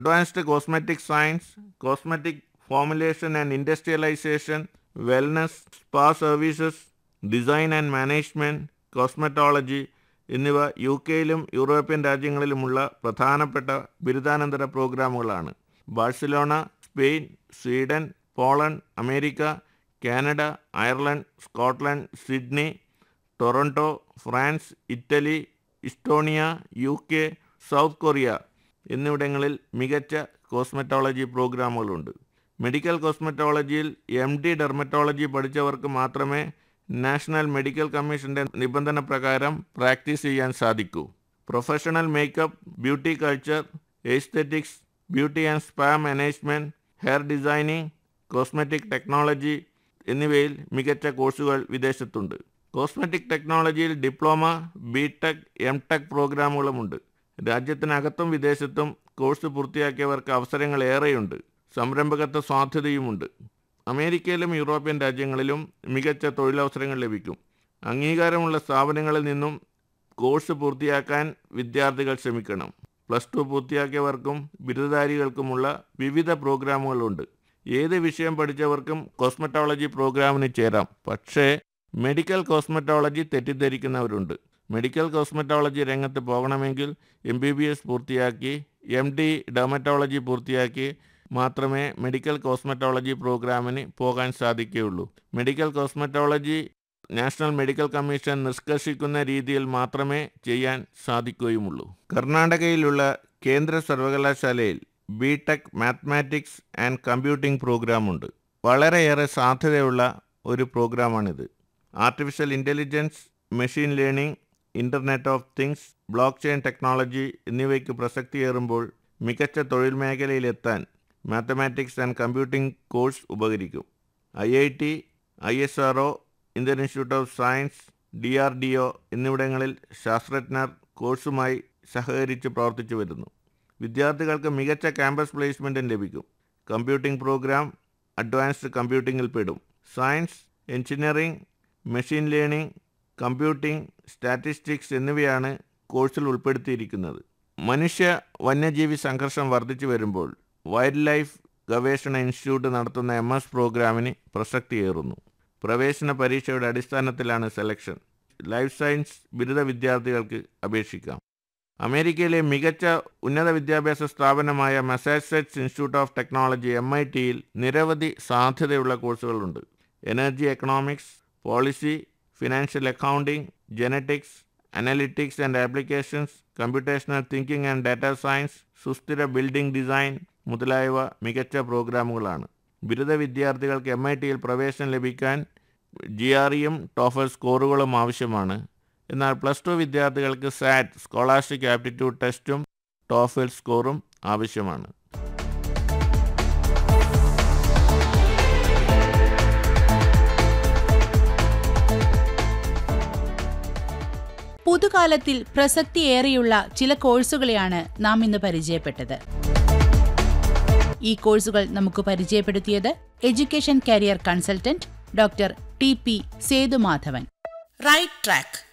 advanced cosmetic science cosmetic formulation and industrialisation wellness spa services design and management cosmetology എന്നിവ U കെയിലും European രാജ്യങ്ങളിലുമുള്ള പ്രധാനപ്പെട്ട ബിരുദാനന്തര പ്രോഗ്രാമുകളാണ് Barcelona Spain Sweden Poland America Canada Ireland Scotland Sydney Toronto France Italy Estonia U K South Korea എന്നിവിടങ്ങളിൽ മികച്ച cosmetology പ്രോഗ്രാമുകളുണ്ട് medical കോസ്മെറ്റോളജിയിൽ എം ഡി ഡെർമറ്റോളജി പഠിച്ചവർക്ക് മാത്രമേ നാഷണൽ മെഡിക്കൽ കമ്മീഷന്റെ നിബന്ധന പ്രകാരം പ്രാക്ടീസ് ചെയ്യാൻ സാധിക്കൂ professional makeup beauty culture aesthetics beauty and spa management hair designing cosmetic technology എന്നിവയിൽ മികച്ച കോഴ്സുകൾ വിദേശത്തുണ്ട് കോസ്മെറ്റിക് ടെക്നോളജിയിൽ diploma B tech M tech പ്രോഗ്രാമുകളുമുണ്ട് രാജ്യത്തിനകത്തും വിദേശത്തും കോഴ്സ് പൂർത്തിയാക്കിയവർക്ക് അവസരങ്ങൾ ഏറെയുണ്ട് സംരംഭകത്വ സാധ്യതയുമുണ്ട് അമേരിക്കയിലും യൂറോപ്യൻ രാജ്യങ്ങളിലും മികച്ച തൊഴിലവസരങ്ങൾ ലഭിക്കും അംഗീകാരമുള്ള സ്ഥാപനങ്ങളിൽ നിന്നും കോഴ്സ് പൂർത്തിയാക്കാൻ വിദ്യാർത്ഥികൾ ശ്രമിക്കണം പ്ലസ് ടു പൂർത്തിയാക്കിയവർക്കും ബിരുദധാരികൾക്കുമുള്ള വിവിധ പ്രോഗ്രാമുകളുണ്ട് ഏത് വിഷയം പഠിച്ചവർക്കും കോസ്മെറ്റോളജി പ്രോഗ്രാമിന് ചേരാം പക്ഷേ മെഡിക്കൽ കോസ്മെറ്റോളജി തെറ്റിദ്ധരിക്കുന്നവരുണ്ട് മെഡിക്കൽ കോസ്മെറ്റോളജി രംഗത്ത് പോകണമെങ്കിൽ എം ബി ബി എസ് പൂർത്തിയാക്കി എം ഡി ഡെർമറ്റോളജി പൂർത്തിയാക്കി മാത്രമേ മെഡിക്കൽ കോസ്മെറ്റോളജി പ്രോഗ്രാമിന് പോകാൻ സാധിക്കുകയുള്ളൂ medical cosmetology national medical commission നിഷ്കർഷിക്കുന്ന രീതിയിൽ മാത്രമേ ചെയ്യാൻ സാധിക്കുകയുമുള്ളൂ കർണാടകയിലുള്ള കേന്ദ്ര സർവകലാശാലയിൽ B tech mathematics and computing പ്രോഗ്രാമുണ്ട് വളരെയേറെ സാധ്യതയുള്ള ഒരു പ്രോഗ്രാമാണിത് artificial intelligence machine learning internet of things block chain technology എന്നിവയ്ക്ക് പ്രസക്തിയേറുമ്പോൾ മികച്ച തൊഴിൽ മേഖലയിലെത്താൻ മാത്തമാറ്റിക്സ് ആൻഡ് കമ്പ്യൂട്ടിംഗ് കോഴ്സ് ഉപകരിക്കും I I T I S R O Indian institute of science D R D O എന്നിവിടങ്ങളിൽ ശാസ്ത്രജ്ഞർ കോഴ്സുമായി സഹകരിച്ച് പ്രവർത്തിച്ചു വരുന്നു വിദ്യാർത്ഥികൾക്ക് മികച്ച ക്യാമ്പസ് പ്ലേസ്മെൻറ്റും ലഭിക്കും കമ്പ്യൂട്ടിംഗ് പ്രോഗ്രാം അഡ്വാൻസ്ഡ് കമ്പ്യൂട്ടിങ്ങിൽ പെടും science engineering machine learning computing statistics എന്നിവയാണ് കോഴ്സിൽ ഉൾപ്പെടുത്തിയിരിക്കുന്നത് മനുഷ്യ വന്യജീവി സംഘർഷം വർദ്ധിച്ചു വരുമ്പോൾ വൈൽഡ് ലൈഫ് ഗവേഷണ ഇൻസ്റ്റിറ്റ്യൂട്ട് നടത്തുന്ന എം എസ് പ്രോഗ്രാമിന് പ്രസക്തിയേറുന്നു പ്രവേശന പരീക്ഷയുടെ അടിസ്ഥാനത്തിലാണ് സെലക്ഷൻ ലൈഫ് സയൻസ് ബിരുദ വിദ്യാർത്ഥികൾക്ക് അപേക്ഷിക്കാം അമേരിക്കയിലെ മികച്ച ഉന്നത വിദ്യാഭ്യാസ സ്ഥാപനമായ Massachusetts institute of technology M I ടിയിൽ നിരവധി സാധ്യതയുള്ള കോഴ്സുകളുണ്ട് energy economics policy financial accounting genetics analytics and applications computational thinking and data science സുസ്ഥിര ബിൽഡിംഗ് ഡിസൈൻ മുതലായവ മികച്ച പ്രോഗ്രാമുകളാണ് ബിരുദ വിദ്യാർത്ഥികൾക്ക് എം ഐ ടിയിൽ പ്രവേശനം ലഭിക്കാൻ ജി ആർ ഇയും ടോഫൽ സ്കോറുകളും ആവശ്യമാണ് എന്നാൽ പ്ലസ് ടു വിദ്യാർത്ഥികൾക്ക് സാറ്റ് സ്കോളാസ്റ്റിക് ആപ്റ്റിറ്റ്യൂഡ് ടെസ്റ്റും ടോഫൽ സ്കോറും ആവശ്യമാണ് പുതുകാലത്തിൽ പ്രസക്തിയേറെയുള്ള ചില കോഴ്സുകളെയാണ് നാം ഇന്ന് പരിചയപ്പെട്ടത് ഈ കോഴ്സുകൾ നമുക്ക് പരിചയപ്പെടുത്തിയത് education career consultant doctor T P Sethumadhavan right track